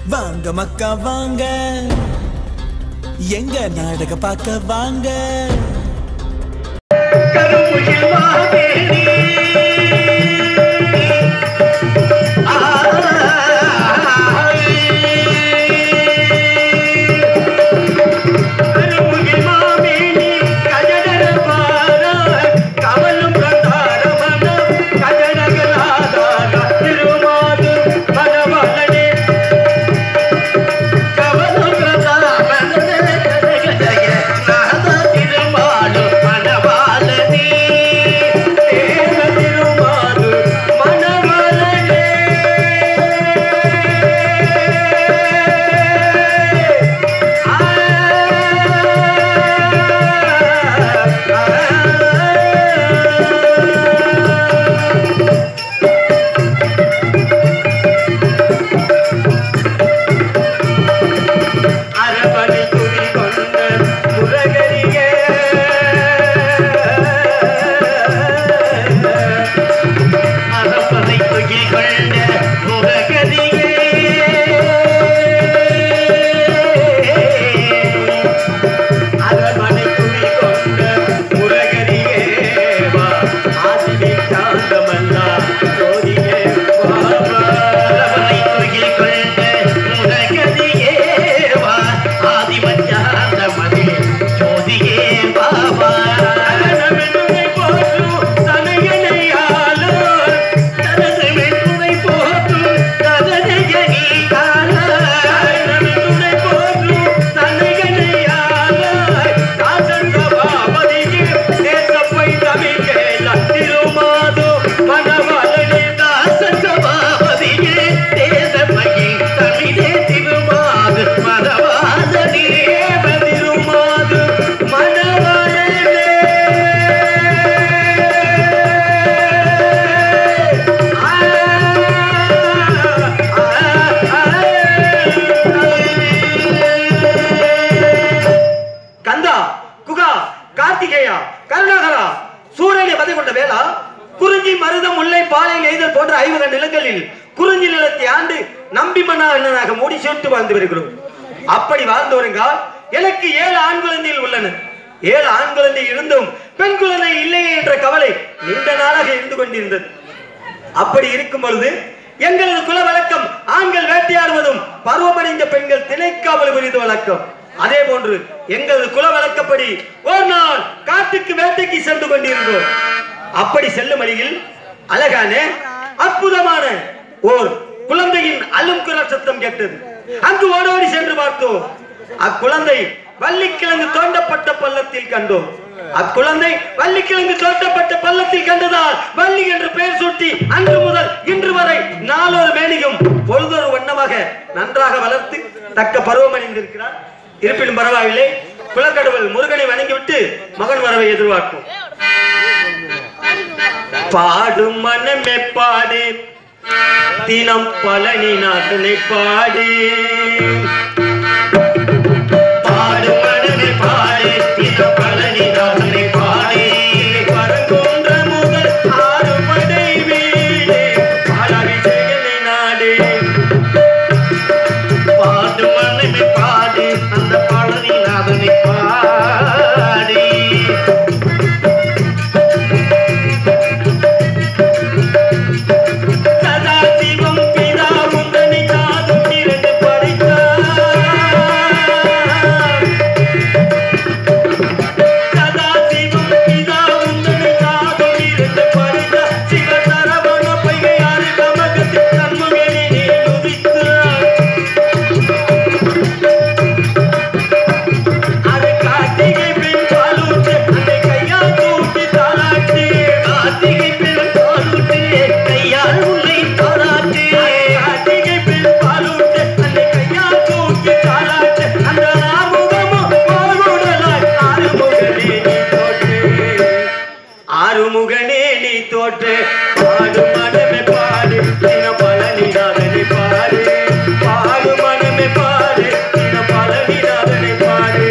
வாங்க மக்கா வாங்க எங்க நாடக பார்க்க வாங்க கருமுகில் மாவேலி கருமுகில் மாவேலி கஜடர பாரா கவலும் பிரதாரமன கஜடகலாதார திருமாது பரவலனே கவலும் பிரதாரமன கஜடக நாத திருமாடு மணவாளனே தேவ திருமாடு மணவாளனே அரவணை துணி கொண்ட முரகரியே அரவணை துணி கொண்ட முரகரியே அரவணை துணி கொண்ட முரகரியே வா ஆதிவி சாந்தமல்லா ஜோதியே வா வா. அரவணை துணி கொண்ட முரகரியே வா ஆதிவச்சாந்தமதி ஜோதியே வா வா. தனமென்னுமை போற்றும் தனையனையாளோ, தனதுமென்னுமை போற்றும் தனதையனீகாளோ. தனமென்னுமை போற்றும் தனையனையாளோ, தாசன் சபாபதியே தேசப்பை தமிழேல திருமாதோ மணவாளனே தாசன் சபாபதியே தேசப்பை தமிழே திருமாது மணவாளனே திருமாது கந்தா குகா கார்த்திகேயா கருணாகரா சூரியனை வதை கொண்ட வேளா குறிஞ்சி மருதம் முல்லை பாலை நெய்தல் போன்ற ஐவக நிலங்களில் குறிஞ்சி நிலத்தை ஆண்டு நம்பி மன்னாக மூடி சேர்த்து வாழ்ந்து வருகிறோம் அப்படி வாழ்ந்து வருங்கால் எனக்கு ஏழு ஆண் குழந்தைகள் உள்ளன ஏழு ஆண் குழந்தை இருந்தும் பெண் குழந்தை இல்லையே என்ற கவலை நீண்ட நாளாக இருந்து கொண்டிருந்தது அப்படி இருக்கும் பொழுது எங்களது குல வழக்கம் ஆண்கள் வேட்டையாடுவதும் பருவமடைந்த பெண்கள் திணைக்காவல் புரிந்து வழக்கம் அதே போன்று எங்களது குல வழக்கப்படி ஒரு நாள் காட்டுக்கு வேட்டைக்கு சென்று கொண்டிருந்தோம் அப்படி செல்லும் வழியில் அழகான அற்புதமான ஓர் குழந்தையின் அலும் குரல் சத்தம் கேட்டது அங்கு ஓடோடி சென்று பார்த்தோம் அக்குழந்தை வள்ளிக்கிழங்கு தோண்டப்பட்ட பள்ளத்தில் கண்டோம் அக்குழந்தை வள்ளிக்கிழங்கு தோண்டப்பட்ட பள்ளத்தில் கண்டதால் வள்ளி என்று பெயர் சூட்டி அன்று முதல் இன்று வரை நாளொரு மேனியும் பொழுதொரு வண்ணமாக நன்றாக வளர்த்து தக்க பருவமடைந்திருக்கிறார் இருப்பினும் பரவாயில்லை குலக்கடவுள் முருகனை வணங்கிவிட்டு மகன் வரவை எதிர்பார்க்கும் பாடும் மனமே பாடு தினம் பழனி நாட்டினை பாடு பாடு மனமே பாடு தினம் பழனி நாட்டினை பாடு பரங்குன்ற முதல் ஆறு படை வீடு பாலாபிஷேகனை நாடு பாடு மனமே பாடு அந்த பழனி நாதனை பாடி சதாசிவம் பிதா முந்தனி தாதும் இரண்டு படைத்தார் சதாசிவம் பிதா முந்தனி தாதும் இரண்டு படைத்தார் சிவ சரவண பைகையாறு கமகத்தில் தன்முகனி உதித்தார் அது கார்த்திகை பெண் பாலூட்டு அந்த கையால் தூக்கி தாளாட்டு கார்த்திகை பெண் பாலூட்டு கையால் உன்னை தாளாட்டு கார்த்திகை பெண் பாலூட்டு அந்த கையால் தூக்கி தாளாட்டு அந்த ஆறுமுகமும் போர்வுடலாய் ஆறுமுகனே நீ தோற்று ஆறுமுகனே நீ தோற்று பாடு மனமே பாடு தின பழனிநாதனை பாடு பாடு மனமே பாடு தின பழனிநாதனை பாடு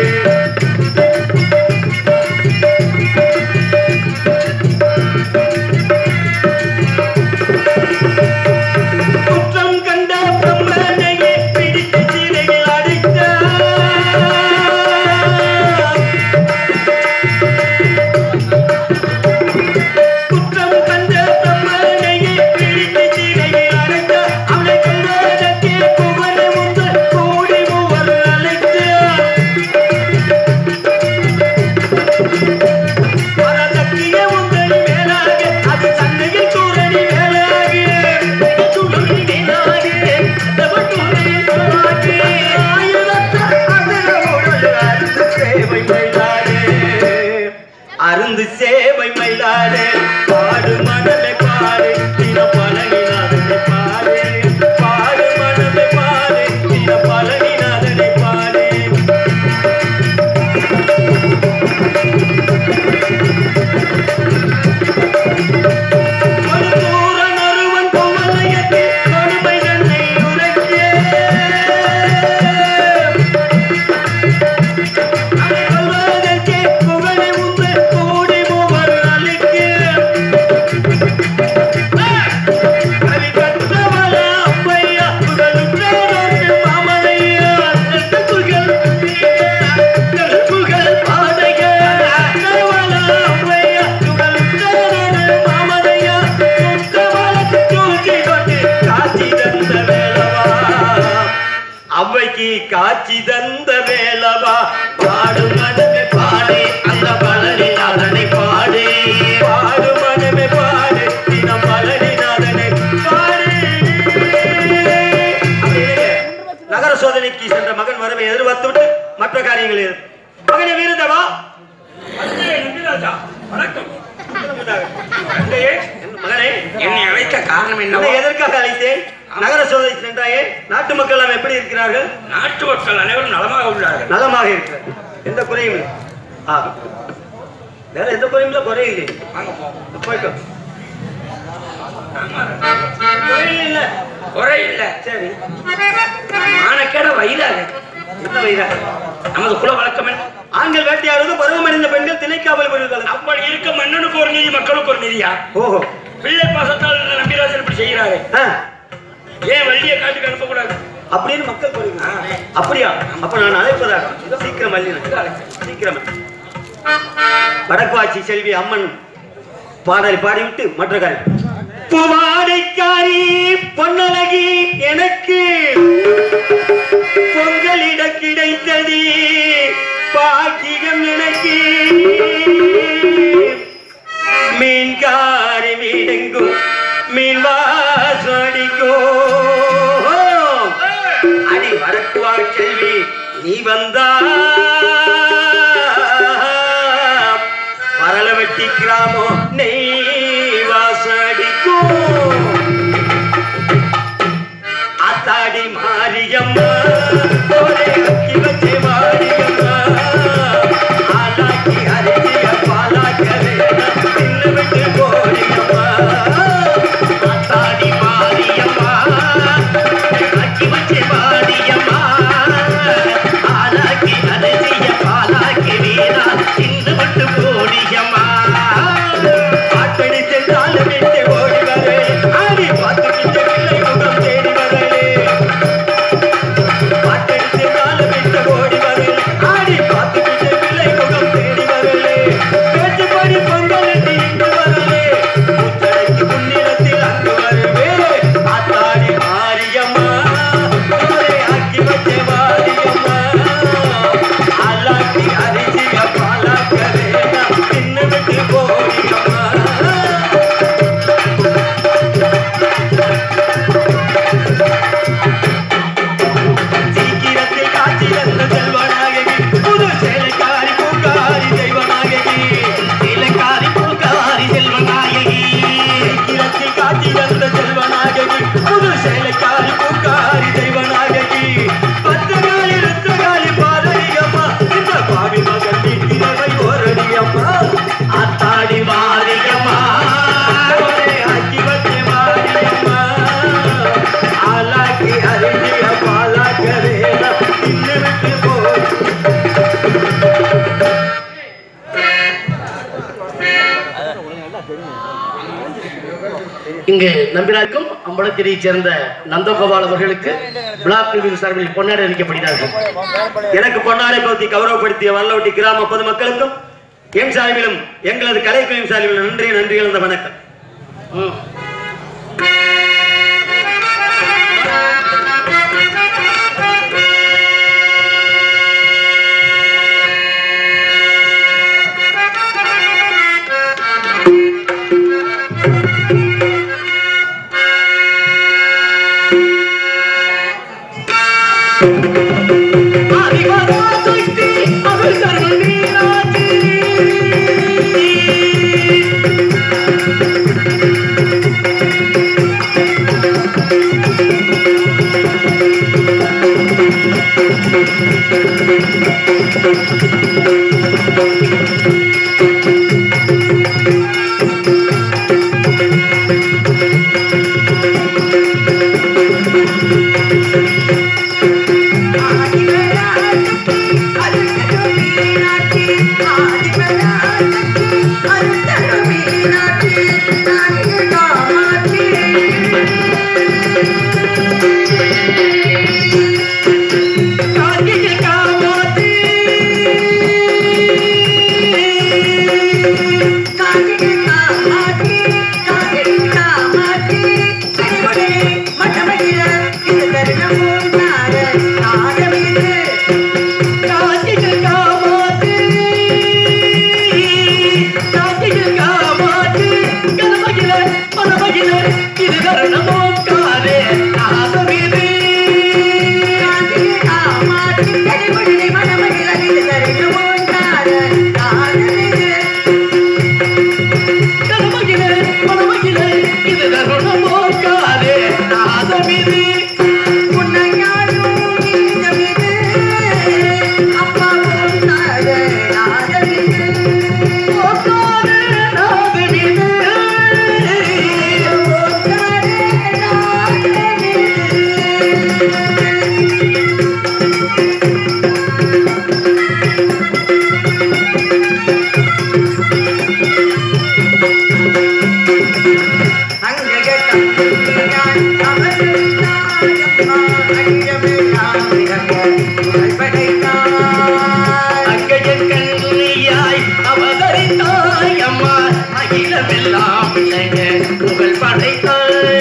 குற்றம் கண்ட பிரம்மனையே பிடித்த காட்சி தந்த வேலவா பாடு மனமே பாடு அந்த பழனி நாதனை பாடு பாடு மனமே பாடு தினம் பழனி நாதனை பாடு நகர சோதனைக்கு சென்ற மகன் வரவை எதிர்பார்த்துவிட்டு மற்ற காரியங்களில் மகனே வீரதேவா வணக்கம் தந்தையே, என் மகனே என்னை அழைத்த காரணம் உன்னை என்னவோ எதற்காக அழைத்தேன் நகர சோதனை சென்றாயே நாட்டு மக்கள் எல்லாம் எப்படி இருக்கிறார்கள் நாட்டு மக்கள் அனைவரும் நலமாக உள்ளார்கள் நலமாக இருக்கிறார் எந்த குறையும் இல்லை ஆ வேற எந்த குறையும் இல்லை குறை இல்லை வாங்க போவோம் போய்க்கோ குறை இல்ல குறை இல்ல சரி மானக்கேட வயிறாக என்ன வைரா நமது குல வழக்கம் என்ன ஆண்கள் வேட்டையாடுவது பருவமடைந்த பெண்கள் திணைக்காவல் புரிவுகள் அப்படி இருக்க மன்னனுக்கு ஒரு நிதி மக்களுக்கு ஒரு நிதியா ஓஹோ பிள்ளை பாசத்தால் இந்த நம்பிராஜன் இப்படி செய்கிறாரு ஆ, ஏன் வள்ளியை காட்டுக்கு அனுப்பக்கூடாது அப்படின்னு மக்கள் கூறுகிறாங்க அப்படியா அப்ப நான் அழைப்பதாக சீக்கிரம் அள்ளினேன் சீக்கிரம் வடக்குவாச்சி செல்வி அம்மன் பாடலை பாடிவிட்டு மற்ற காரியம் புவாடைக்காரி பொன்னழகி எனக்கு பொங்கலிட கிடைத்தது பாக்கியம் எனக்கு மீன்காரி வீடெங்கும் மீன் வாசடிக்கோ அடி வடக்குவா செல்வி நீ வந்தா வரல வெட்டி கிராமம் நெய் வாசடிக்கும் அத்தாடி மாரியம்மா ஒரே அக்கி வச்சே மாரியம்மா ஆலாக்கி அரிசிய பாலாக்க வேணாம் தின்னு விட்டு போடியம்மா அத்தாடி மாரியம்மா அக்கி வச்சே மாரியம்மா ஆலாக்கி அரிசிய பாலாக்கி வேணாம் தின்னு விட்டு போடியம்மா பாட்டடி சென்றால் விட்டு ஓடி வரே ஆடி பார்த்து கிட்ட பிள்ளை முகம் தேடி வரே பாட்டடித்து காலம் விட்டு ஓடி வரே ஆடி பார்த்து கிட்ட பிள்ளை முகம் தேடி வரே பேச்சுப்படி பொங்கலுக்கு இங்கு வரலே முத்தடைக்கு முன்னிலத்தில் அங்கு வருவே ஆத்தாடி மாரியம்மா ஒரே ஆக்கி வச்ச மாரியம்மா அல்லாக்கி அரிசிய பாலாக்க வேணாம் தின்னு விட்டு போடியம்மா சீக்கிரத்தில் காட்சி தந்த செல்வனாகி புது சேலைக்காரி பூக்காரி தெய்வனாகி சேலைக்காரி பூக்காரி செல்வனாகி சீக்கிரத்தில் காட்சி தந்த செல்வனாகி புது சேலைக்காரி பூக்காரி தெய்வனாகி பத்து காலி ரத்த காலி பாதடியம்மா இந்த பாவி மகன் வீட்டினவை ஓரடியம்மா அத்தாடி மாரியம்மா ஒரே ஆக்கி வச்ச மாரியம்மா ஆலாக்கி அருகிய பாலாக்கரேனா இன்னும் விட்டு போய் இங்கு நம்பினாருக்கும் அம்பலத்திரியைச் சேர்ந்த நந்தகோபால் அவர்களுக்கு பிளாக் பிரிவின் சார்பில் கொண்டாடி அளிக்கப்படுகிறார்கள் எனக்கு பொன்னாடை பகுதி கௌரவப்படுத்திய வல்லவட்டி கிராம பொதுமக்களுக்கும் எம் சார்பிலும் எங்களது கலைக்குழுவின் சார்பிலும் நன்றி நன்றி இழந்த வணக்கம் ம். கார்த்திகை காமாட்சி அங்கையன் கண்ணியாய் அவதரித்தாய் அம்மா அகிலமெல்லாம் விளங்க புகழ் படைத்தாய்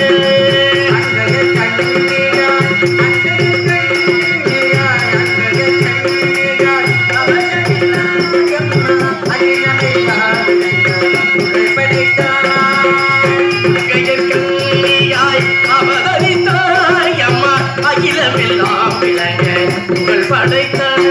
அங்கையன் கண்ணியாய் அவதரித்தாய் அம்மா அகிலமெல்லாம் விளங்க புகழ் படைத்தாய்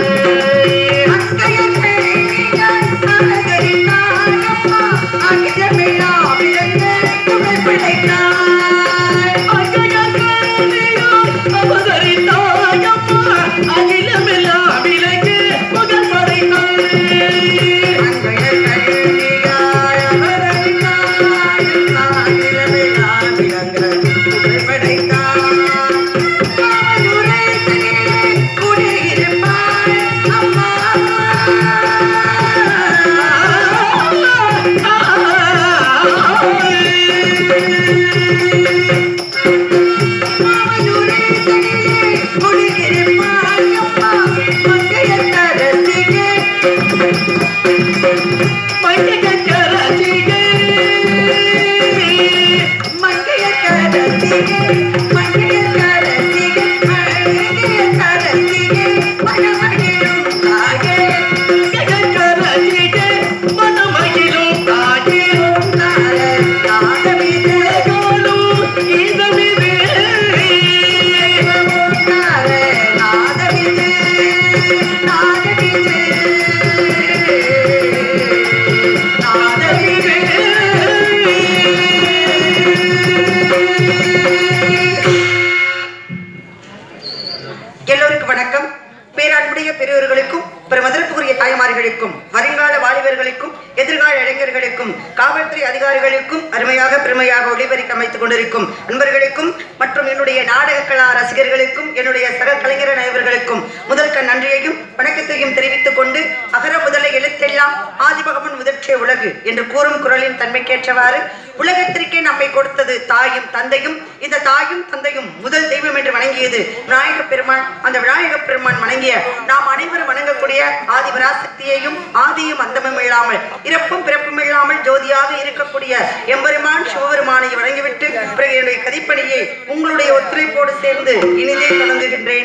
எல்லோருக்கும் வணக்கம் பேராண்புடைய பெரியவர்களுக்கும் பெருமதற்குரிய தாய்மார்களுக்கும் வருங்கால வாலிபர்களுக்கும் எதிர்கால இளைஞர்களுக்கும் காவல்துறை அதிகாரிகளுக்கும் அருமையாக பெருமையாக ஒளிபரிக்க அமைத்துக் கொண்டிருக்கும் அன்பர்களுக்கும் மற்றும் என்னுடைய நாடக கலா ரசிகர்களுக்கும் என்னுடைய சக கலைஞர் நண்பர்களுக்கும் முதல் கண் நன்றியையும் வணக்கத்தையும் தெரிவித்துக் கொண்டு அகர முதல எழுத்தெல்லாம் ஆதிபகவன் முதற்றே உலகு என்று கூறும் குரலின் தன்மைக்கேற்றவாறு உலகத்திற்கே நம்மை கொடுத்தது தாயும் தந்தையும் இந்த தாயும் தந்தையும் முதல் தெய்வம் என்று வணங்கியது விநாயக பெருமான் அந்த விநாயக பெருமான் வணங்கிய நாம் அனைவரும் வணங்கக்கூடிய ஆதிபராசக்தியையும் ஆதியும் அந்தமும் இல்லாமல் இறப்பும் பிறப்பும் இல்லாமல் ஜோதியாக இருக்கக்கூடிய எம்பெருமான் சிவபெருமானை வணங்கிவிட்டு பிறகு என்னுடைய கதிப்பணியை உங்களுடைய ஒத்துழைப்போடு சேர்ந்து இனிதே தொடங்குகின்றேன்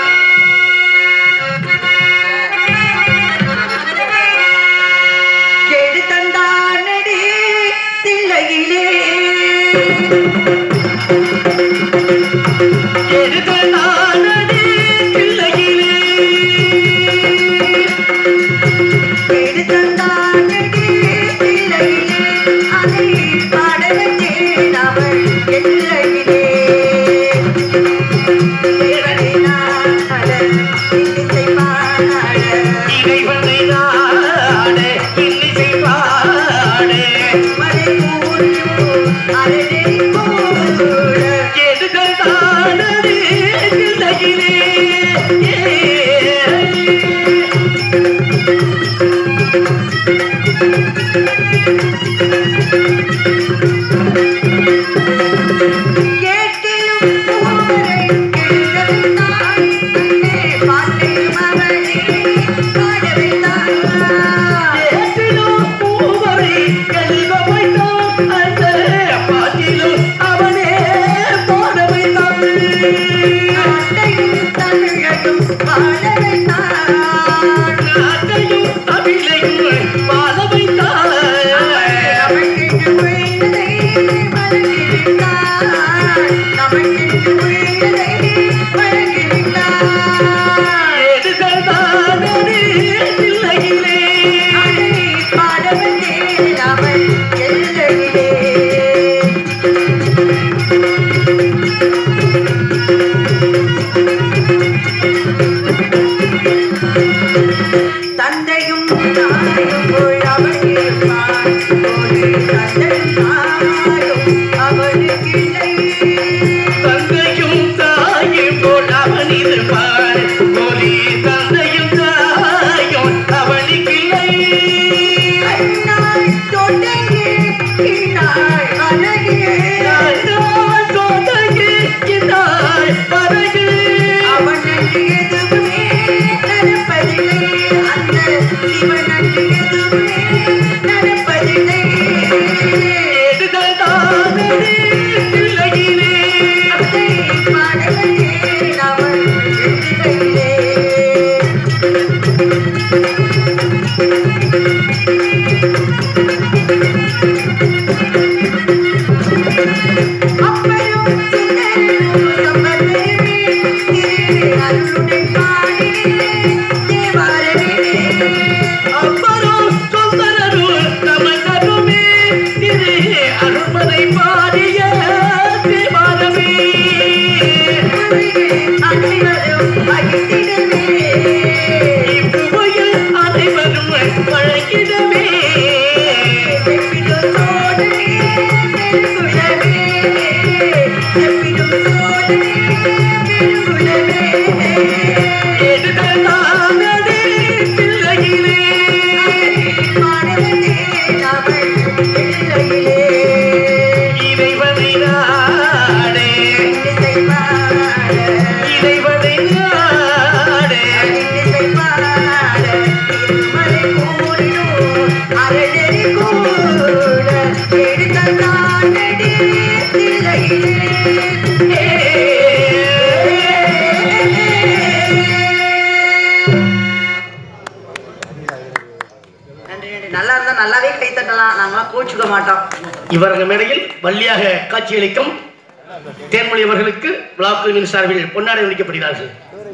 கேடு தந்தானடி தில்லையிலே கேடு தந்தானடி தில்லையிலே அதை பாடவச்சேன் அவள் எல்லையிலே தேவனினாள் இன்னிசை பாட மலை கூடும் அரளி கூட கேட்டிலும் பூவரை எழுதவில்லை அங்கே பாட்டையும் அவளே பாடவில்லை நாட்டையும் தமிழையும் வாழ வைத்தார் நமக்கென்று உயிரை வழங்கிவிட்டார் நமக்கென்று உயிரை வழங்கிவிட்டார் அடே பாடவனே அவள் எல்லையிலே தந்தையும் தாயும் போல் அவள் இருப்பாள் ஒரு தந்தையும் தாயும் அவளுக்கு இல்லை தந்தையும் தாயும் போல் அவன் இருப்பான் ஒரே தந்தையும் தாயும் அவனுக்கில்லை கண்ணால் தொடங்கி கிண்ணால் அழகியே நான் இவரங்க மேடையில் வள்ளியாக காட்சியளிக்கும் தேன்மொழி அவர்களுக்கு பிளாக் குழுவின் சார்பில் பொன்னாடை அளிக்கப்படுகிறார்கள்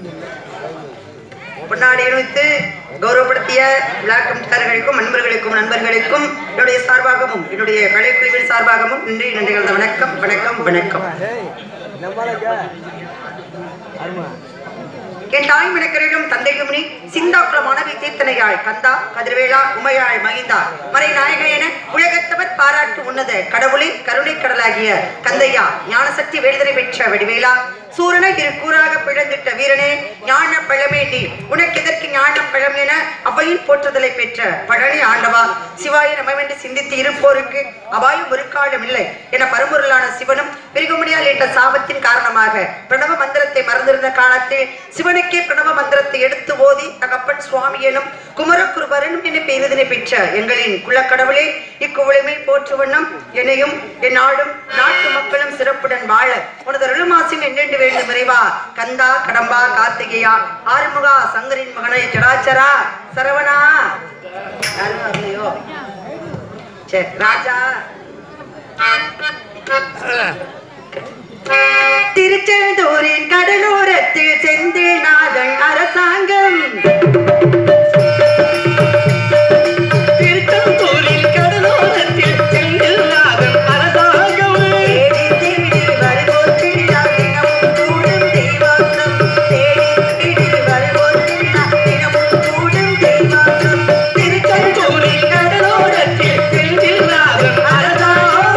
பொன்னாடி அணிவித்து கௌரவப்படுத்திய விழா கமிட்டியாளர்களுக்கும் நண்பர்களுக்கும் நண்பர்களுக்கும் என்னுடைய சார்பாகவும் என்னுடைய கலைக்குழுவின் சார்பாகவும் நன்றி நன்றி கலந்த வணக்கம் வணக்கம் வணக்கம் என் தாய் மணக்கரிலும் தந்தையும் நீ சிந்தாக்குல மாணவி தீர்த்தனையாள் கந்தா கதிர்வேளா உமையாள் மகிந்தா மறை நாயகன் என உலகத்தவர் பாராட்டு உன்னத கடவுளே கருணை கடலாகிய கந்தையா ஞானசக்தி வேடுதலை பெற்ற வடிவேலா சூரனை இரு கூறாக பிழந்திட்ட வீரனே ஞான பழமே நீ உனக்கு எதற்கு ஞான பழம் என அவையின் போற்றுதலை பெற்ற பழனி ஆண்டவா சிவாய நமவென்று சிந்தித்து இருப்போருக்கு அபாயம் ஒரு காலம் இல்லை என பரம்பொருளான சிவனும் பிரிகுமணியால் என்ற சாபத்தின் காரணமாக பிரணவ மந்திரத்தை மறந்திருந்த காலத்தில் சிவனுக்கே பிரணவ மந்திரத்தை எடுத்து ஓதி தகப்பன் சுவாமி எனும் குமரகுருபரனும் என பெயரிதனை பெற்ற எங்களின் குலக்கடவுளே இக்குவளுமை போற்று வண்ணம் என்னையும் என் நாடும் நாட்டு மக்களும் சிறப்புடன் வாழ உனது அருள்மாசியம் என்னென்று வேண்டும் இறைவா கந்தா கடம்பா கார்த்திகேயா ஆறுமுகா சங்கரின் மகனை ஜடாச்சரா சரவணா யாரும் வரலையோ சரி ராஜா திருச்செந்தூரின் கடலோரத்தில் செந்தில் நாதன் அரசாங்கம் திருச்செந்தூரில் கடலோரத்தில் செந்தில் நாதன் அரசாங்கம் தேடி தேடி வருவோர் திருநா தினமும் கூடும் தெய்வாங்கம். தேடி தேடி வருவோர் திருநா தினமும் கூடும் தெய்வாங்கம். திருச்செந்தூரில் கடலோரத்தில் செந்தில் நாதன் அரசாங்கம்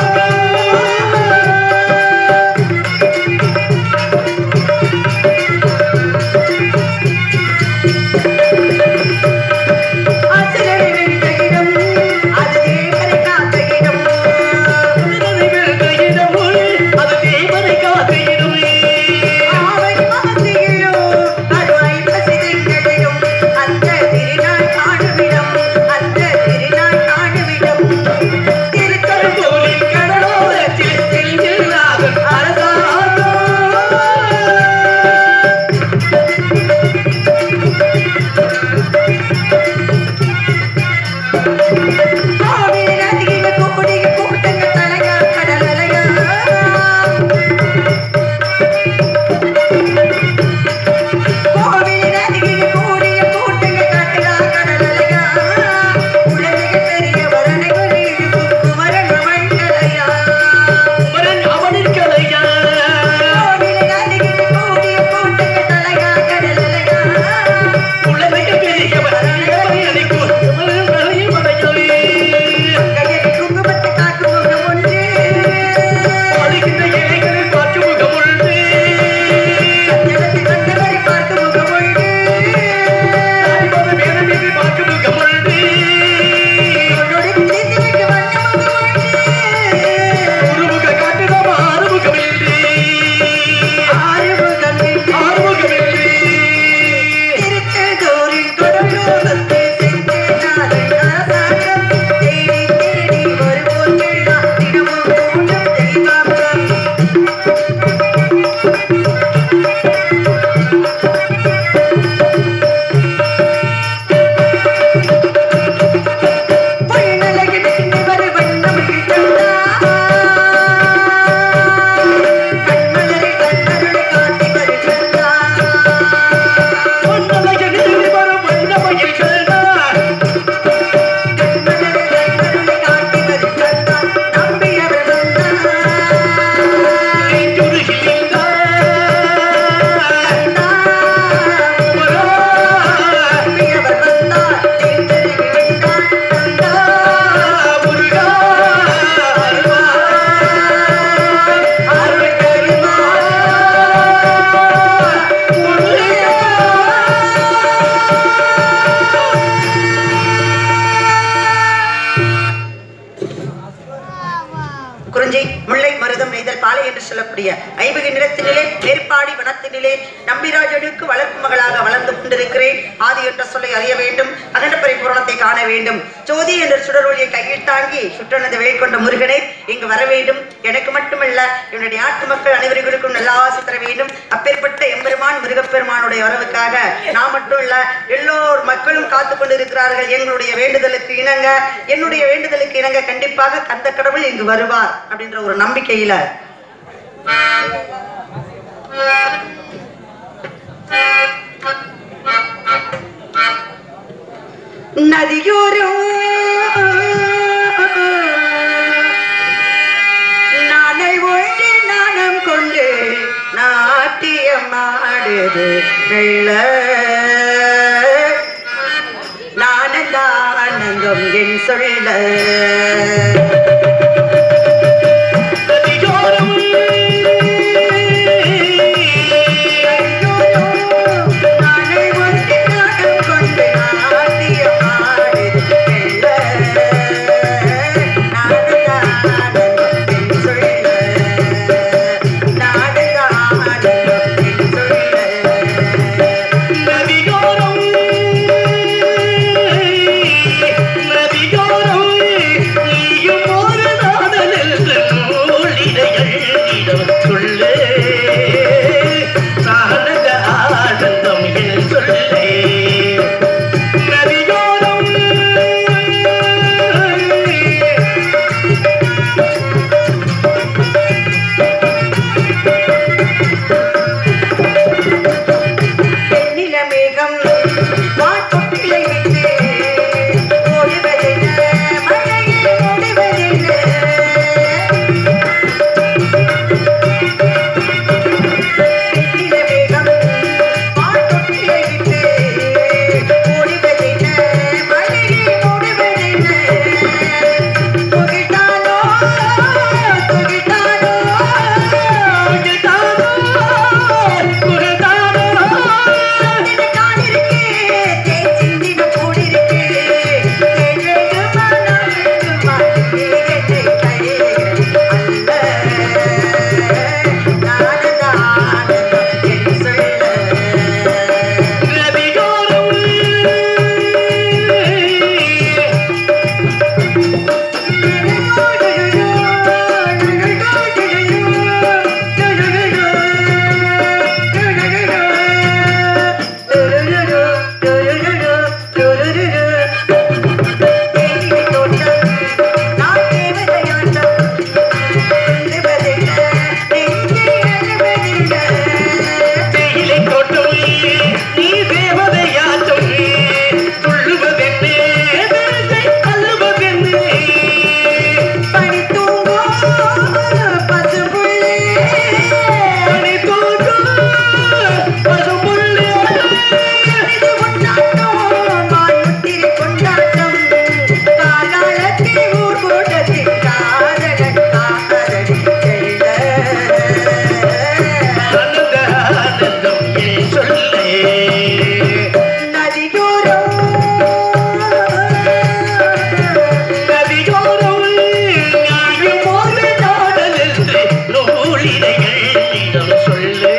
என்று சொல்லக்கூடிய ஐவகை நிலத்தினிலே மேற்பாடி வனத்தினிலே நம்பிராஜனுக்கு வளர்ப்பு மகளாக வளர்ந்து கொண்டிருக்கிறேன் ஆதி என்ற சொல்லை அறிய வேண்டும் அகண்ட பரிபூரணத்தை காண வேண்டும் ஜோதி என்ற சுடரொளியை கையில் தாங்கி சுற்றனது வெளிக்கொண்ட முருகனே இங்கு வர வேண்டும் எனக்கு மட்டுமல்ல என்னுடைய நாட்டு மக்கள் அனைவருக்கும் நல்ல ஆசை தர வேண்டும் அப்பேற்பட்ட எம்பெருமான் முருகப்பெருமானுடைய வரவுக்காக நான் மட்டும் இல்ல எல்லோர் மக்களும் காத்து கொண்டிருக்கிறார்கள் எங்களுடைய வேண்டுதலுக்கு இணங்க என்னுடைய வேண்டுதலுக்கு இணங்க கண்டிப்பாக கந்த கடவுள் இங்கு வருவார் அப்படின்ற ஒரு நம்பிக்கையில நதியோரம் நானை ஒழி நாணம் கொண்டு நாட்டியம் ஆடுது வெள்ள நானந்தானந்தம் என் சொல்ல நானை ஒழி நாணம் கொண்டு நாட்டியம் ஆடுது வெள்ள நானந்தானந்தம் என் சொல்ல நாடகானந்தம் என் சொல்ல நதியோரம் நதியோரம் நீயும் ஒரு நாதல் என்று நூலிடையிடம் சொல்லே சானக ஆனந்தம் என் சொல்லே நதியோரம் நிலமேகம் வாட்கொட்டிலை விட்டு ஓடுவதென்ன மழையில் ஓடுவதென்ன நிலமேகம் வாட்கொட்டிலை விட்டு ஓடுவதென்ன மழையில் ஓடுவதென்ன துகிட்டானோ துகிட்டானோ தேயிலை தோட்டம் நீ தேவதையாட்டம் துள்ளுவதென்னே தேசை அள்ளுவதென்னே பனி தோட்டம் பசும்புள்ளே ஆனந்த ஆனந்தம் என் சொல்லே நதியோரம் நீயும் ஒரு நாடல் என்று நூலிடையிடம் சொல்லே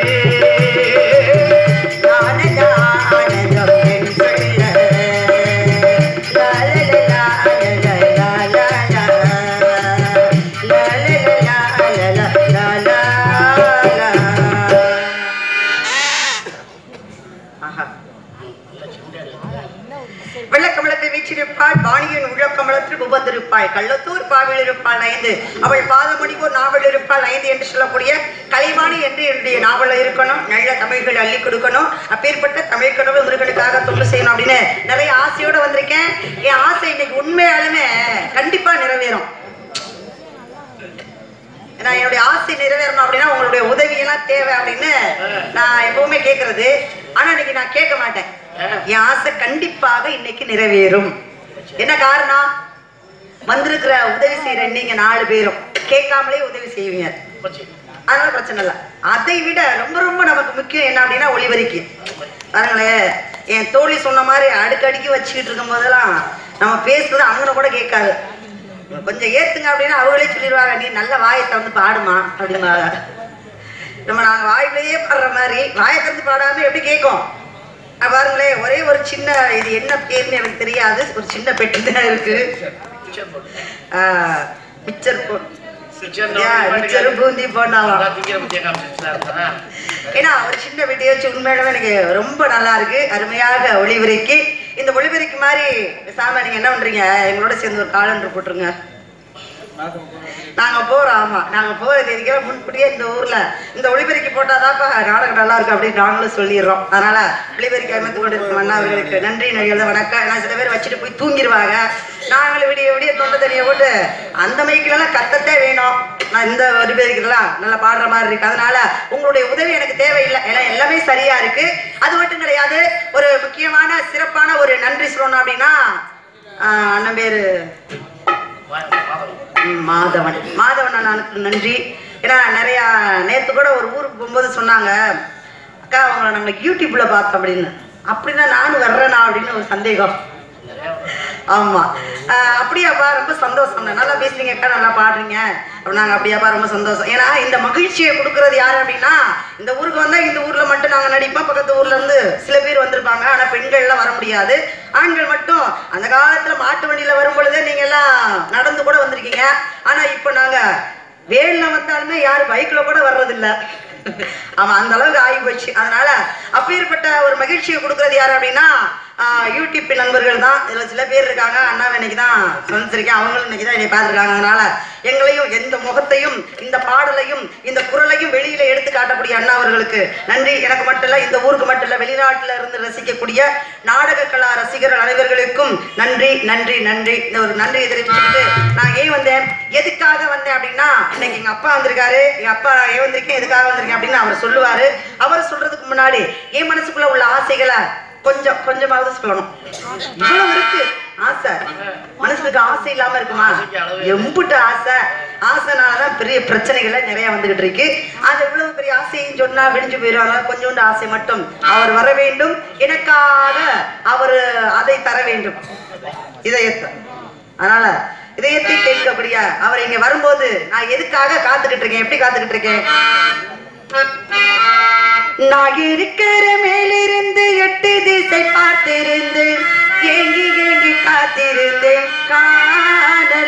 வெள்ளக்கமலத்தை வீச்சிருப்பாள் வாணியின் உள்ளக்கமலத்தில் உபந்திருப்பாள் கள்ளத்தூர் பாவில் இருப்பாள் ஐந்து அவள் பாதமணிப்போர் நாவல் இருப்பாள் ஐந்து என்று சொல்லக்கூடிய கலைவாணி என்று என்னுடைய நாவல இருக்கணும் நல்ல தமிழ்கள் அள்ளி கொடுக்கணும் அப்பேற்பட்ட தமிழ் கடவுள் முருகனுக்காக தொண்டு செய்யணும் அப்படின்னு நிறைய ஆசையோட வந்திருக்கேன் என் ஆசை இன்னைக்கு உண்மையாலுமே கண்டிப்பா நிறைவேறும் நான் என்னுடைய ஆசை நிறைவேறணும் அப்படின்னா உங்களுடைய உதவியெல்லாம் தேவை அப்படின்னு நான் எப்பவுமே கேட்கறது ஆனா இன்னைக்கு நான் கேட்க மாட்டேன் என் ஆசை கண்டிப்பாக இன்னைக்கு நிறைவேறும் என்ன காரணம் வந்திருக்கிற உதவி செய்யற நீங்க நாலு பேரும் கேட்காமலே உதவி செய்வீங்க அதனால பிரச்சனை இல்லை அதை விட ரொம்ப ரொம்ப நமக்கு முக்கியம் என்ன அப்படின்னா ஒளிபரிக்கு பாருங்களேன் என் தோழி சொன்ன மாதிரி அடுக்கடிக்கு வச்சுக்கிட்டு இருக்கும் போதெல்லாம் நம்ம பேசுறது அங்கன கூட கேட்காது கொஞ்சம் ஏத்துங்க அப்படின்னா அவங்களே சொல்லிடுவாங்க நீ நல்ல வாயை திறந்து பாடுமா அப்படிம்பாங்க நம்ம நாங்க வாயிலேயே பாடுற மாதிரி வாயை திறந்து பாடாம எப்படி கேட்கும் அஹ் பாருங்களேன் ஒரே ஒரு சின்ன இது என்ன பேர்னு எனக்கு தெரியாது ஒரு சின்ன பெட்டி தான் இருக்கு ஆஹ், மிச்சர் போ மிச்சர் பூந்தி போனாலும் ஏன்னா ஒரு சின்ன வீடியோ வச்சு உண்மையிலுமே எனக்கு ரொம்ப நல்லா இருக்கு அருமையாக ஒளிபெருக்கி இந்த ஒளிபெருக்கி மாதிரி சாம நீங்க என்ன பண்றீங்க எங்களோட சேர்ந்து ஒரு காலண்டர் போட்டுருங்க நாங்க போறோம் ஆமா நாங்க போற தேதிக்கு முன்கூட்டியே இந்த ஊர்ல இந்த ஒளிபெருக்கி போட்டாதாப்பா நாடகம் நல்லா இருக்கு அப்படின்னு நாங்களும் சொல்லிடுறோம் அதனால ஒளிபெருக்கி அமைத்து கொண்டு இருக்கும் அண்ணா அவர்களுக்கு நன்றி நடிகர்கள் வணக்கம் ஏன்னா சில பேர் வச்சுட்டு போய் தூங்கிடுவாங்க நாங்களும் விடிய விடிய தொண்டை தண்ணியை போட்டு அந்த மைக்கிலலாம் கத்தத்தே வேணும் நான் இந்த ஒளிபெருக்கலாம் நல்லா பாடுற மாதிரி இருக்கு அதனால உங்களுடைய உதவி எனக்கு தேவையில்லை ஏன்னா எல்லாமே சரியா இருக்கு அது மட்டும் கிடையாது ஒரு முக்கியமான சிறப்பான ஒரு நன்றி சொல்லணும் அப்படின்னா ஆஹ் அண்ணன் பேரு ம், மாதவன் மாதவன் அண்ணனுக்கு நன்றி ஏன்னா நிறைய நேத்து கூட ஒரு ஊருக்கு போகும்போது சொன்னாங்க அக்கா அவங்கள நாங்க யூடியூப்ல பார்த்தோம் அப்படின்னு அப்படின்னா நானும் வர்றேனா அப்படின்னு ஒரு சந்தேகம் ஆமா ஆஹ் அப்படியாப்பா ரொம்ப சந்தோஷம் நல்லா பேசுறீங்க அக்கா நல்லா பாடுறீங்க அப்படின்னாங்க அப்படியாப்பா ரொம்ப சந்தோஷம் ஏன்னா இந்த மகிழ்ச்சியை கொடுக்கறது யாரு அப்படின்னா இந்த ஊருக்கு வந்தா இந்த ஊர்ல மட்டும் நாங்க நடிப்போம் பக்கத்து ஊர்ல இருந்து சில பேர் வந்திருப்பாங்க ஆனா பெண்கள் எல்லாம் வர முடியாது ஆண்கள் மட்டும் அந்த காலத்துல மாட்டு வண்டியில வரும் பொழுதே நீங்க எல்லாம் நடந்து கூட வந்திருக்கீங்க ஆனா இப்போ நாங்க வேன்ல வந்தாலுமே யாரும் பைக்ல கூட வர்றதில்ல ஆமா அந்த அளவுக்கு ஆகி போச்சு அதனால அப்பேற்பட்ட ஒரு மகிழ்ச்சியை கொடுக்கறது யாரு அப்படின்னா ஆஹ், யூடியூப் நண்பர்கள் தான் இதுல சில பேர் இருக்காங்க அண்ணா இன்னைக்கு தான் சந்திச்சிருக்கேன் அவங்களும் இன்னைக்கு தான் என்னை பார்த்துருக்காங்க அதனால எங்களையும் எந்த முகத்தையும் இந்த பாடலையும் இந்த குரலையும் வெளியில எடுத்து காட்டக்கூடிய அண்ணா அவர்களுக்கு நன்றி எனக்கு மட்டும் இல்ல இந்த ஊருக்கு மட்டும் இல்ல வெளிநாட்டுல இருந்து ரசிக்கக்கூடிய நாடக கலா ரசிகர்கள் அனைவர்களுக்கும் நன்றி நன்றி நன்றி இந்த ஒரு நன்றியை தெரிவிச்சுக்கிட்டு நான் ஏன் வந்தேன் எதுக்காக வந்தேன் அப்படின்னா இன்னைக்கு எங்க அப்பா வந்திருக்காரு எங்க அப்பா நான் ஏன் வந்திருக்கேன் எதுக்காக வந்திருக்கேன் அப்படின்னு அவர் சொல்லுவாரு அவர் சொல்றதுக்கு முன்னாடி என் மனசுக்குள்ள உள்ள ஆசைகளை கொஞ்சம் கொஞ்சமாவது சொல்லணும் இவ்வளவு இருக்கு ஆசை மனசுக்கு ஆசை இல்லாம இருக்குமா எம்புட்டு ஆசை ஆசைனாலதான் பெரிய பிரச்சனைகளை நிறைய வந்துகிட்டு இருக்கு அது இவ்வளவு பெரிய ஆசையும் சொன்னா விடிஞ்சு போயிடும் அதனால கொஞ்சோண்டு ஆசை மட்டும் அவர் வர வேண்டும் எனக்காக அவர் அதை தர வேண்டும் இதயத்தை அதனால இதயத்தை கேட்கக்கூடிய அவர் இங்க வரும்போது நான் எதுக்காக காத்துக்கிட்டு இருக்கேன் எப்படி காத்துக்கிட்டு இருக்கேன் நான் இருக்கிற மேலிருந்து எட்டு திசை பார்த்திருந்து ஏங்கி ஏங்கி காத்திருந்தேன் காணல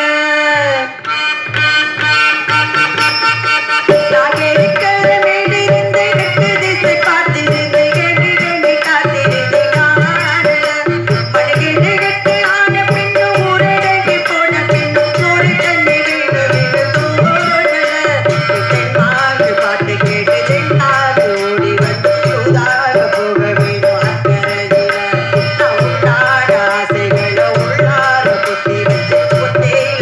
நான் இருக்கிற மேலிருந்து எட்டு திசை பார்த்திருந்து ஏங்கி ஏங்கி காத்திருந்தேன் காணல படுகிட்டு கட்டு ஆன பின்னும் ஊரடங்கி போன பின்னும் சோறு தண்ணி வீடு வீடு தோணல தென்மாங்கு பாட்டு கேட்டு தென்னாக ஓடி வந்து சூதாக போக வேணும் அக்கறையில நான் உண்டான ஆசைகளை உள்ளார குத்தி வச்சு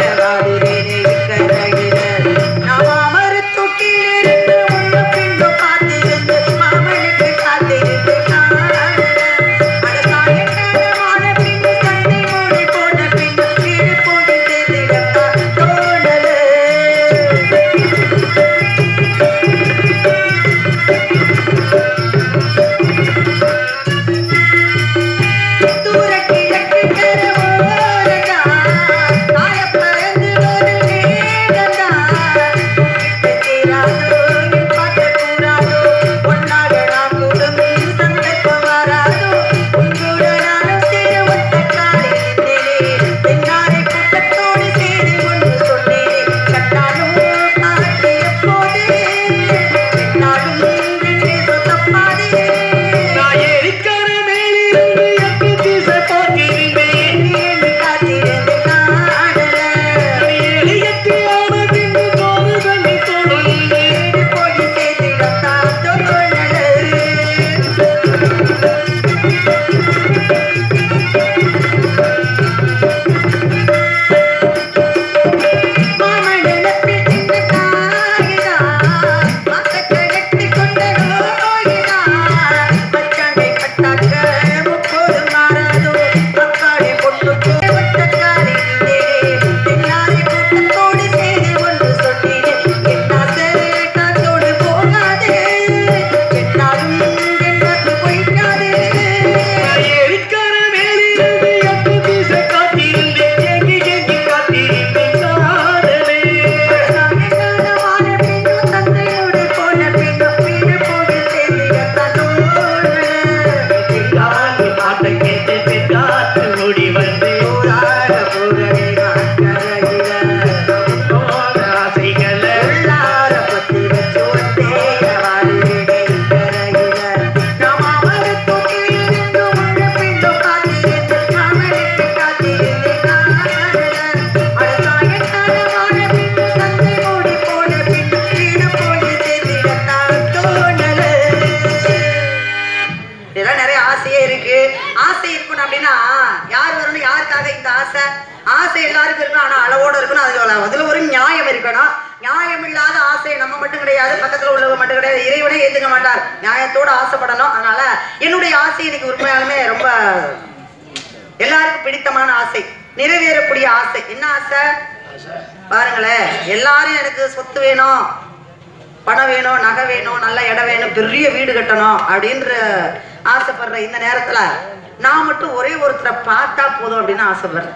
எதற்காக இந்த ஆசை ஆசை எல்லாருக்கும் இருக்கும் ஆனா அளவோட இருக்கணும் அதுல அதுல ஒரு நியாயம் இருக்கணும் நியாயம் இல்லாத ஆசை நம்ம மட்டும் கிடையாது பக்கத்துல உள்ளவங்க மட்டும் கிடையாது இறைவனே ஏத்துக்க மாட்டார் நியாயத்தோட ஆசைப்படணும் அதனால என்னுடைய ஆசை இன்னைக்கு உண்மையாலுமே ரொம்ப எல்லாருக்கும் பிடித்தமான ஆசை நிறைவேறக்கூடிய ஆசை என்ன ஆசை பாருங்களேன் எல்லாரும் எனக்கு சொத்து வேணும் பணம் வேணும் நகை வேணும் நல்ல இடம் வேணும் பெரிய வீடு கட்டணும் அப்படின்ற ஆசைப்படுற இந்த நேரத்துல நான் மட்டும் ஒரே ஒருத்தரை பார்த்தா போதும் அப்படின்னு ஆசைப்படுறேன்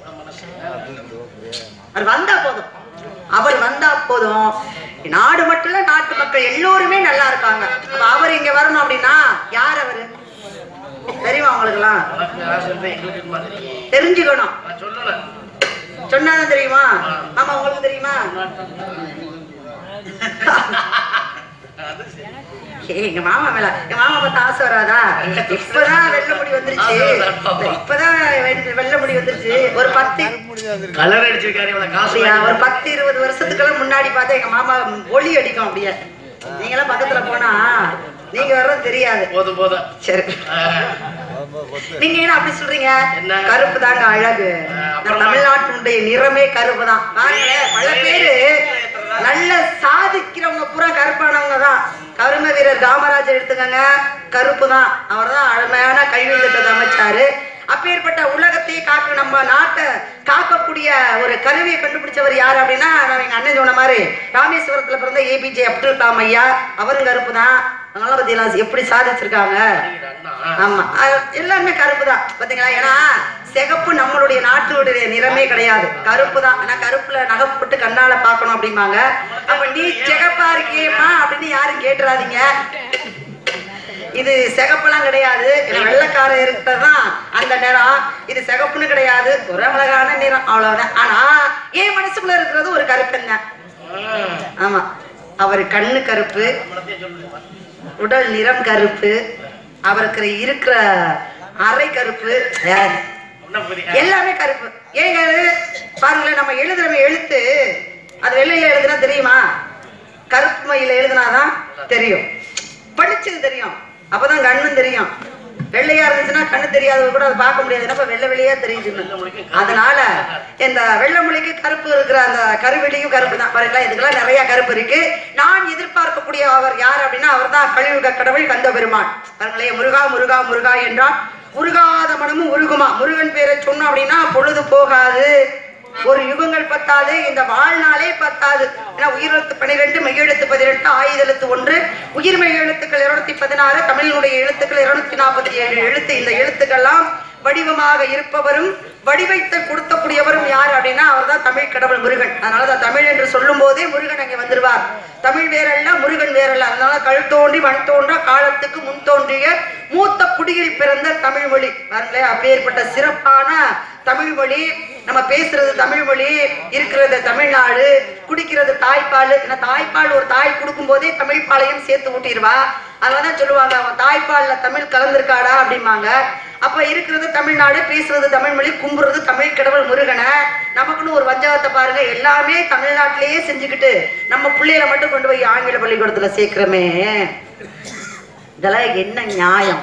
அவர் வந்தா போதும் அவர் வந்தா போதும் நாடு மட்டும் இல்ல நாட்டு மக்கள் எல்லோருமே நல்லா இருக்காங்க அப்ப அவர் இங்க வரணும் அப்படின்னா யார் அவரு தெரியுமா உங்களுக்குலாம் உனக்கு ஆசை இருந்தா எங்களுக்கு இருக்குமா தெரியும் தெரிஞ்சுக்கணும் நான் சொல்லல சொன்னாதான் தெரியுமா ஆமா உங்களுக்கு தெரியுமா அது சரி. ஏய், எங்க மாமா மேல எங்க மாமா பார்த்து ஆசை வராதா இப்பதான் வெள்ளை முடி வந்துருச்சு இப்பதான் வெ- வெள்ளை முடி வந்துருச்சு ஒரு பத்து கலர் அடிச்சிருக்காரு இவ்வளவு காசு அப்படியா ஒரு வாங்கி. பத்து இருபது வருஷத்துக்கெல்லாம் முன்னாடி பார்த்தா எங்க மாமா ஒளி அடிக்கும் அப்படியே நீங்களாம் பக்கத்துல போனா நீங்க வர்றது தெரியாது போதும் போதும் சரி ஆஹ், நீங்க என்ன அப்படி சொல்றீங்க என்ன? கருப்பு தாங்க அழகு ஆஹ், நம்ம அப்புறம் தமிழ்நாட்டினுடைய நிறமே கருப்பு தான் பாருங்களேன் பல பேரு நல்ல சாதிக்கிறவங்க பூரா கருப்பானவங்க தான் கரும வீரர் காமராஜர் எடுத்துக்கங்க கருப்பு தான் அவர் தான் அருமையான கல்வி திட்டத்தை அமைச்சாரு அப்பேற்பட்ட உலகத்தையே காக்க நம்ம நாட்டை காக்கக்கூடிய ஒரு கருவியை கண்டுபிடிச்சவர் யார் அப்படின்னா நான் எங்க அண்ணன் சொன்ன மாதிரி ராமேஸ்வரத்துல பிறந்த ஏபிஜே அப்துல் கலாம் ஐயா அவரும் கருப்பு தான் அதனால பத்தியெல்லாம் எப்படி சாதிச்சிருக்காங்க அண்ணா. ஆமா அது எல்லாருமே கருப்பு தான் பாத்தீங்களா ஏன்னா சிகப்பு நம்மளுடைய நாட்டுடைய நிறமே கிடையாது கருப்பு தான் ஆனா கருப்புல நகைப்பட்டு கண்ணால பார்க்கணும் அப்படிம்பாங்க அப்ப நீ சிகப்பா இருக்கியேம்மா அப்படின்னு யாரும் கேட்டுறாதீங்க இது சிகப்பெல்லாம் கிடையாது ஏன்னா வெள்ளைக்கார இருக்கிறதுதான் அந்த நிறம் இது சிகப்புன்னு கிடையாது ஒரு அழகான நிறம் அவ்வளவுதான் ஆனா என் மனசுக்குள்ள இருக்கிறது ஒரு கருப்புங்க ஆஹ், ஆமா அவர் கண்ணு கருப்பு நம்மளத்தையே சொல்லுங்க. உடல் நிறம் கருப்பு அவருக்கு இருக்கிற அரை கருப்பு ஏ, என்ன புரியுது? எல்லாமே கருப்பு ஏங்க அது? பாருங்களேன் நம்ம எழுதுறவன் எழுத்து அது வெள்ளையில எழுதுனா தெரியுமா கருப்பு மையில எழுதுனாதான் தெரியும் படிச்சது தெரியும் அப்பதான் கண்ணும் தெரியும் வெள்ளையா இருந்துச்சுன்னா கண்ணு தெரியாதவங்க கூட அதை பார்க்க முடியாது என்னப்பா வெள்ளை வெளியா தெரியுது அதனால இந்த வெள்ளை மொழிக்கு கருப்பு இருக்கிற அந்த கருவெளியும் கருப்பு தான் பாருங்களா இதுக்கெல்லாம் நிறைய கருப்பு இருக்கு நான் எதிர்பார்க்கக்கூடிய அவர் யார் அப்படின்னா அவர் தான் கழிவுக கடவுள் கந்த பெருமான் பாருங்களேன் முருகா முருகா முருகா என்றால் உருகாத மனமும் உருகுமா முருகன் பேரை சொன்னோம் அப்படின்னா பொழுது போகாது ஒரு யுகங்கள் பத்தாது இந்த வாழ்நாளே பத்தாது ஏன்னா உயிரெழுத்து பன்னிரெண்டு மெய்யெழுத்து பதினெட்டு ஆயுத எழுத்து ஒன்று உயிர்மெய் எழுத்துக்கள் இருநூத்தி பதினாறு தமிழினுடைய எழுத்துக்கள் இருநூத்தி நாற்பத்தி ஏழு எழுத்து இந்த எழுத்துக்கெல்லாம் வடிவமாக இருப்பவரும் வடிவைத்து கொடுத்தக்கூடியவரும் யார் அப்படின்னா அவர் தான் தமிழ் கடவுள் முருகன் அதனாலதான் தமிழ் என்று சொல்லும் போதே முருகன் அங்கே வந்துருவார் தமிழ் வேறல்ல முருகன் வேறல்ல அதனால கல் தோன்றி மண் தோன்ற காலத்துக்கு முன் தோன்றிய மூத்த குடியில் பிறந்த தமிழ் மொழி பாருங்களேன் அப்பேற்பட்ட சிறப்பான தமிழ் மொழி நம்ம பேசுறது தமிழ் மொழி இருக்கிறது தமிழ்நாடு குடிக்கிறது தாய்ப்பால் ஏன்னா தாய்ப்பால் ஒரு தாய் கொடுக்கும் போதே தமிழ் பாலையும் சேர்த்து ஊட்டிடுவா அதனாலதான் சொல்லுவாங்க அவன் தாய்ப்பால்ல தமிழ் கலந்திருக்காடா அப்படிம்பாங்க அப்ப இருக்கிறது தமிழ்நாடு பேசுறது தமிழ் மொழி கும்புறது தமிழ் கடவுள் முருகனை நமக்குன்னு ஒரு வஞ்சகத்தை பாருங்க எல்லாமே தமிழ்நாட்டிலேயே செஞ்சுக்கிட்டு நம்ம பிள்ளைகளை மட்டும் கொண்டு போய் ஆங்கில பள்ளிக்கூடத்துல சேர்க்கிறோமே இதெல்லாம் என்ன நியாயம்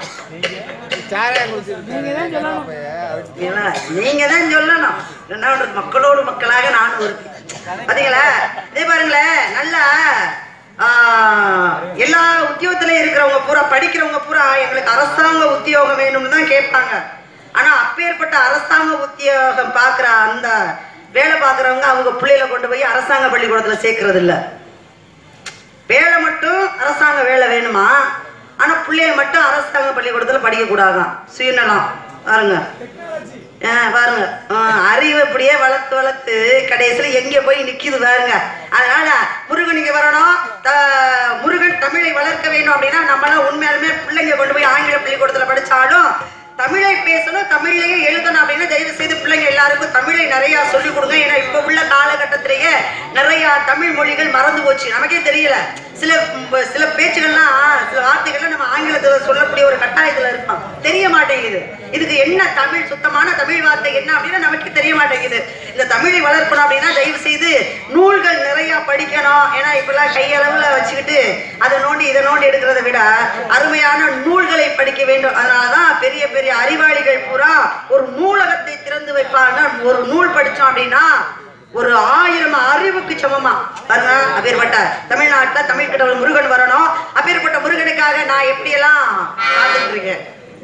ஏன்னா, நீங்க தான் சொல்லணும் என்ன பண்றது? மக்களோடு மக்களாக நானும் ஒரு பாத்தீங்களா இதே பாருங்களேன் நல்லா ஆஹ், எல்லா உத்தியோகத்துல இருக்கிறவங்க பூரா படிக்கிறவங்க பூரா எங்களுக்கு அரசாங்க உத்தியோகம் வேணும்னு தான் கேட்பாங்க ஆனா அப்பேற்பட்ட அரசாங்க உத்தியோகம் பார்க்குற அந்த வேலை பார்க்குறவங்க அவங்க பிள்ளைகளை கொண்டு போய் அரசாங்க பள்ளிக்கூடத்துல சேர்க்கறது இல்ல வேலை மட்டும் அரசாங்க வேலை வேணுமா ஆனா பிள்ளைய மட்டும் அரசாங்க பள்ளிக்கூடத்துல படிக்க கூடாதான் சுயநலம் பாருங்க ஆ, பாருங்க ஆ, அறிவு இப்படியே வளர்த்து வளர்த்து கடைசியில எங்க போய் நிக்குது பாருங்க அதனால முருகன் இங்க வரணும் த- முருகன் தமிழை வளர்க்க வேண்டும் அப்படின்னா நம்மளாம் உண்மையாலுமே பிள்ளைங்க கொண்டு போய் ஆங்கில பள்ளிக்கூடத்துல படிச்சாலும் தமிழை பேசணும் தமிழ்லயே எழுதணும் அப்படின்னு தயவு செய்து பிள்ளைங்க எல்லாருக்கும் தமிழை நிறைய சொல்லிக் கொடுங்க ஏன்னா இப்ப உள்ள காலகட்டத்திலேயே நிறைய தமிழ் மொழிகள் மறந்து போச்சு நமக்கே தெரியல சில ம், சில பேச்சுகள்லாம் சில வார்த்தைகள்லாம் நம்ம ஆங்கிலத்துல சொல்லக்கூடிய ஒரு கட்டாயத்துல இருப்போம் தெரிய மாட்டேங்குது இதுக்கு என்ன தமிழ் சுத்தமான தமிழ் வார்த்தை என்ன அப்படின்னா நமக்கு தெரிய மாட்டேங்குது இந்த தமிழை வளர்க்கணும் அப்படின்னா தயவு செய்து நூல்கள் நிறைய படிக்கணும் ஏன்னா இப்பெல்லாம் கையளவுல வச்சுக்கிட்டு அதை நோண்டி இதை நோண்டி எடுக்கிறத விட அருமையான நூல்களை படிக்க வேண்டும் அதனாலதான் பெரிய பெரிய அறிவாளிகள் பூரா ஒரு நூலகத்தை திறந்து வைப்பாங்க ஒரு நூல் படிச்சோம் அப்படின்னா ஒரு ஆயிரம் அறிவுக்கு சமமா பாருங்க அப்பேற்பட்ட தமிழ்நாட்டுல தமிழ் கடவுள் முருகன் வரணும் அப்பேற்பட்ட முருகனுக்காக நான் எப்படியெல்லாம் காத்துட்டு இருக்கேன்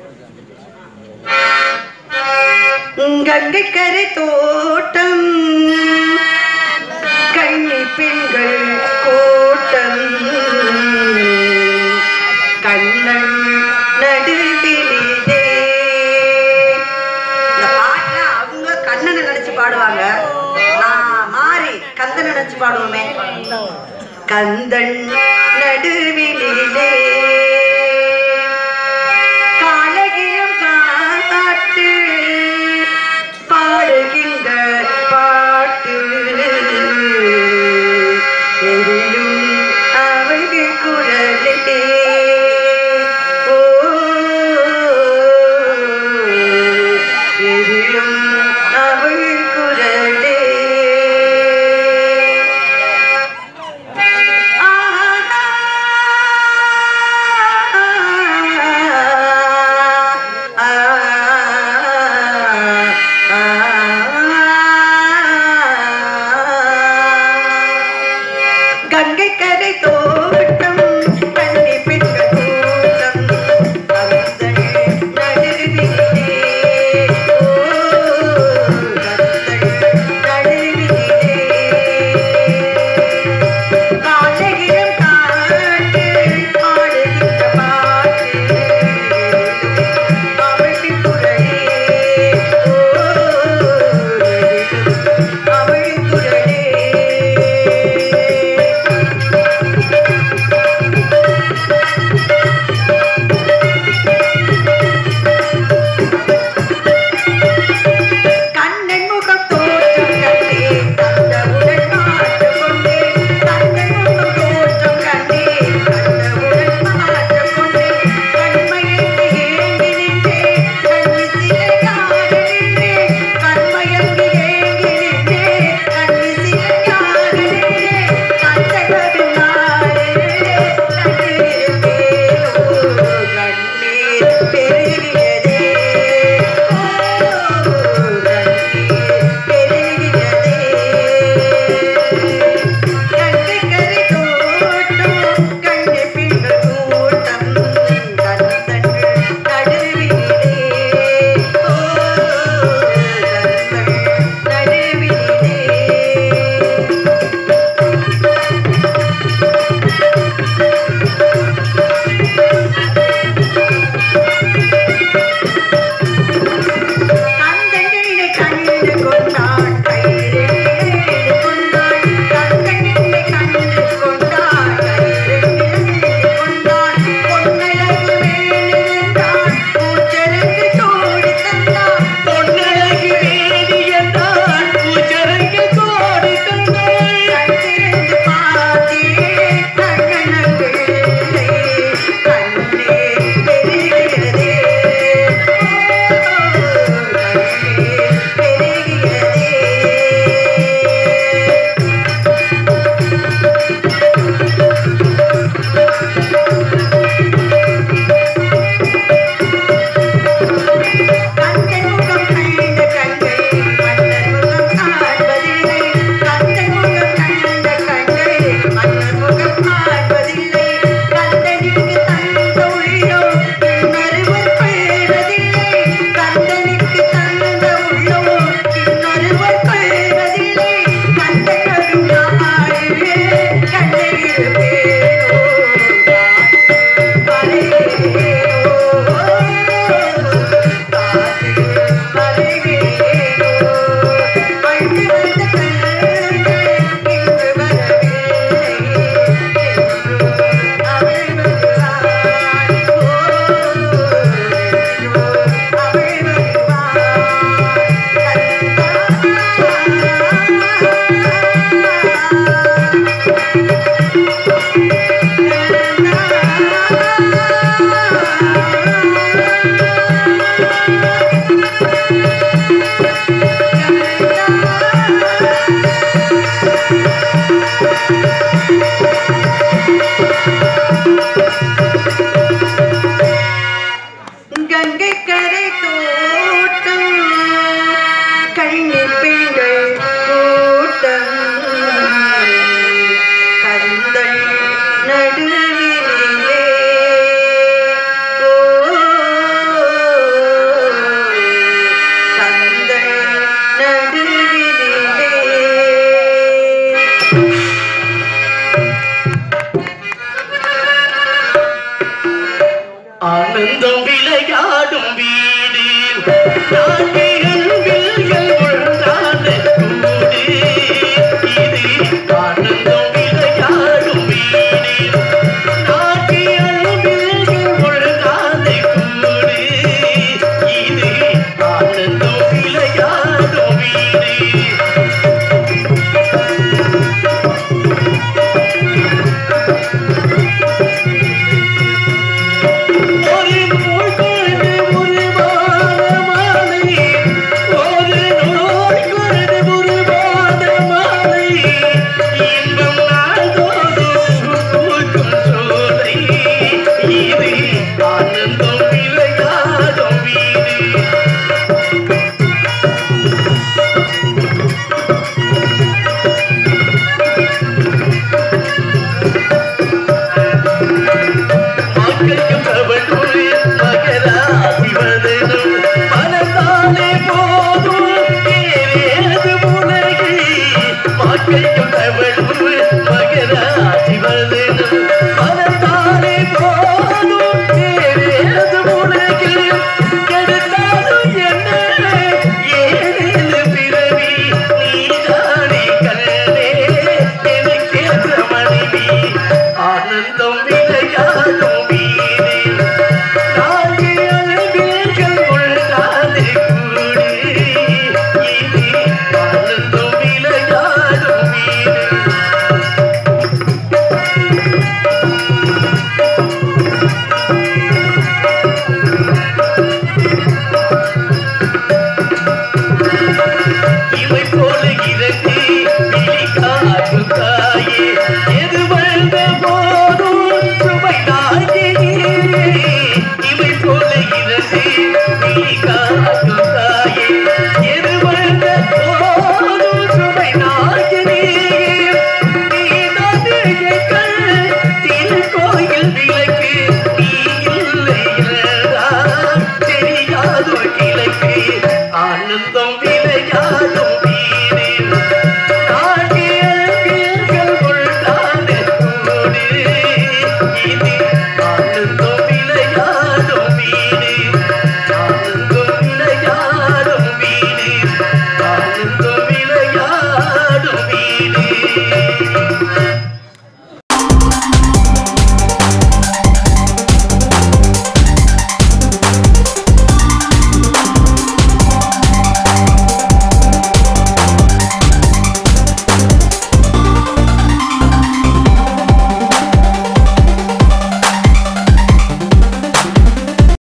கங்கை கரை தோட்டம் கண்ணி பெண்கள் கோட்டம் கண்ணன் நடுவிலே இந்த பாட்டுல அவங்க கண்ணனை நினைச்சு பாடுவாங்க நான் மாறி கந்தனை நினைச்சு பாடுவோமே கந்தன் நடுவிலே காலகியம் காட்டு பாடுகின்ற பாட்டு எதிலும் அவர்கள் குரலே ஓ எதிலும் அவள் குரலே ஆஹா ஆனந்தம் விளையாடும் வீடு நாட்டிகள் வில்கள் ஒன்றான கூடு இது ஆனந்தம் விளையாடும் வீடு நாட்டிகள் வில்கள் ஒன்றான கூடு இது ஆனந்தம் விளையாடும் வீடு ஒரு நூல் கொண்டு ஒரு மாலை ஒரு நூல் கொண்டு ஒரு மாலை இன்பம் நாள்தோறும் பூக்கும் சோலை இது ஆனந்தம் விளையாடும் வீடு மக்களும் அவனுடைய மகராதிவதனும் மனதாலே போதும் ஏறேது உலகு மக்களும் அவனுடைய மகராதிவதனும் மனதாலே போதும் ஏறேது உலகு கெடுத்தாலும் என்ன ஏழேது பிறவி நீதானே கண்ணே எனக்கேற்ற மனைவி ஆனந்தம்